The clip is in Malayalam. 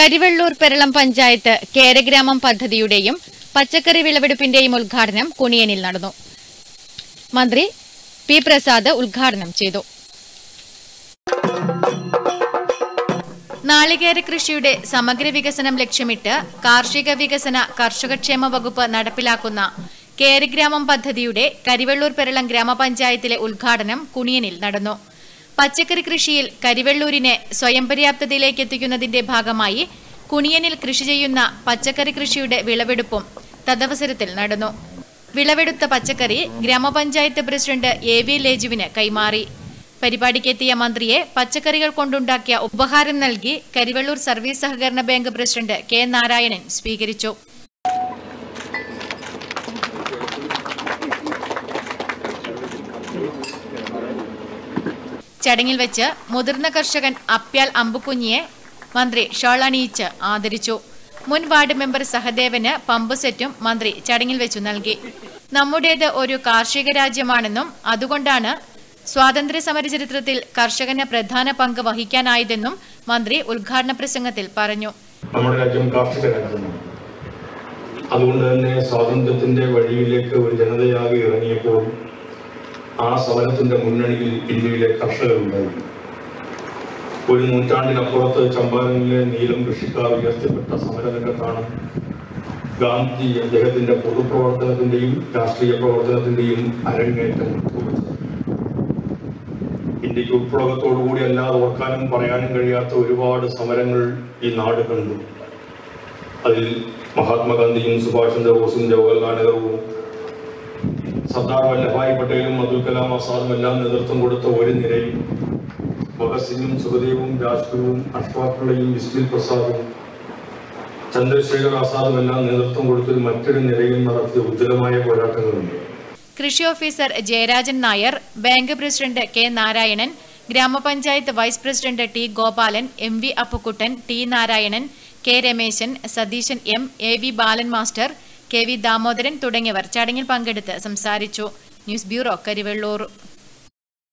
കരിവെള്ളൂർ പെരളം പഞ്ചായത്ത് കേരഗ്രാമം പദ്ധതിയുടെയും പച്ചക്കറി വിളവെടുപ്പിന്റെയും ഉദ്ഘാടനം കുണിയനിൽ നടന്നു മന്ത്രി പി പ്രസാദ് ഉദ്ഘാടനം ചെയ്തു നാളികേര കൃഷിയുടെ സമഗ്ര വികസനം ലക്ഷ്യമിട്ട് കാർഷിക വികസന കർഷകക്ഷേമ വകുപ്പ് നടപ്പിലാക്കുന്ന കേരഗ്രാമം പദ്ധതിയുടെ കരിവെള്ളൂർ പെരളം ഗ്രാമപഞ്ചായത്തിലെ ഉദ്ഘാടനം കുണിയനിൽ നടന്നു പച്ചക്കറി കൃഷിയിൽ കരിവെള്ളൂരിനെ സ്വയം പര്യാപ്തതയിലേക്ക് എത്തിക്കുന്നതിന്റെ ഭാഗമായി കുണിയനിൽ കൃഷി ചെയ്യുന്ന പച്ചക്കറി കൃഷിയുടെ വിളവെടുപ്പും തദവസരത്തിൽ നടന്നു വിളവെടുത്ത പച്ചക്കറി ഗ്രാമപഞ്ചായത്ത് പ്രസിഡന്റ് എ വി ലേജുവിന് കൈമാറി പരിപാടിക്കെത്തിയ മന്ത്രിയെ പച്ചക്കറികൾ കൊണ്ടുണ്ടാക്കിയ ഉപഹാരം നൽകി കരിവെള്ളൂർ സർവീസ് സഹകരണ ബാങ്ക് പ്രസിഡന്റ് കെ നാരായണൻ സ്വീകരിച്ചു ചടങ്ങിൽ വെച്ച് മുതിർന്ന കർഷകൻ അപ്യാൽ അമ്പുകുഞ്ഞിയെ മന്ത്രി ഷോൾ അണിയിച്ച് ആദരിച്ചു മുൻ വാർഡ് മെമ്പർ സഹദേവന് പമ്പ് സെറ്റും മന്ത്രി ചടങ്ങിൽ വെച്ചു നൽകി നമ്മുടേത് ഒരു കാർഷിക രാജ്യമാണെന്നും അതുകൊണ്ടാണ് സ്വാതന്ത്ര്യ സമര ചരിത്രത്തിൽ കർഷകന് പ്രധാന പങ്ക് വഹിക്കാനായതെന്നും മന്ത്രി ഉദ്ഘാടന പ്രസംഗത്തിൽ പറഞ്ഞു നമ്മുടെ രാജ്യം കാർഷിക രാജ്യമാണ് അതുകൊണ്ട് തന്നെ സ്വാതന്ത്ര്യത്തിന്റെ വഴിയിലേക്ക് ഒരു ജനതയാകെ ഇറങ്ങിയപ്പോൾ ആ സമരത്തിന്റെ മുന്നണിയിൽ ഇന്ത്യയിലെ കർഷകരുണ്ടായിരുന്നു ഒരു നൂറ്റാണ്ടിനപ്പുറത്ത് ചമ്പാരനിലെ നീലം കൃഷിക്കാർ ഉയർത്തിപ്പെട്ട സമരരംഗത്താണ് ഗാന്ധി അദ്ദേഹത്തിന്റെ പൊതുപ്രവർത്തനത്തിന്റെയും രാഷ്ട്രീയ പ്രവർത്തനത്തിന്റെയും അരങ്ങേറ്റം കുറിച്ചത് ഇന്ത്യക്ക് വിപ്ലവത്തോടുകൂടി അല്ലാതെ ഓർക്കാനും പറയാനും കഴിയാത്ത ഒരുപാട് സമരങ്ങൾ ഈ നാട് കണ്ടു അതിൽ മഹാത്മാഗാന്ധിയും സുഭാഷ് ചന്ദ്രബോസും ജവഹർലാൽ നെഹ്റുവും സർദാർ വല്ലഭായ് പട്ടേലും അബ്ദുൽ കലാം ആസാദും എല്ലാം നേതൃത്വം കൊടുത്ത ഒരു നിരയും ഭഗത് സിംഗും സുഖദേവും രാജ്ഗുരുവും അഷ്ഫാഖുള്ളയും ബിസ്മിൽ പ്രസാദും ചന്ദ്രശേഖർ ആസാദും എല്ലാം നേതൃത്വം കൊടുത്തൊരു മറ്റൊരു നിരയും നടത്തിയ ഉജ്ജ്വലമായ പോരാട്ടങ്ങളുണ്ട് കൃഷി officer Jayarajan Nair bank president K Narayanan ഗ്രാമപഞ്ചായത്ത് vice president T Gopalan M V Appukuttan T Narayanan K Rameshan Satheeshan M A V Balan master കെ വി ദാമോദരൻ തുടങ്ങിയവർ ചടങ്ങിൽ പങ്കെടുത്ത് സംസാരിച്ചു ന്യൂസ് ബ്യൂറോ കരിവെള്ളൂർ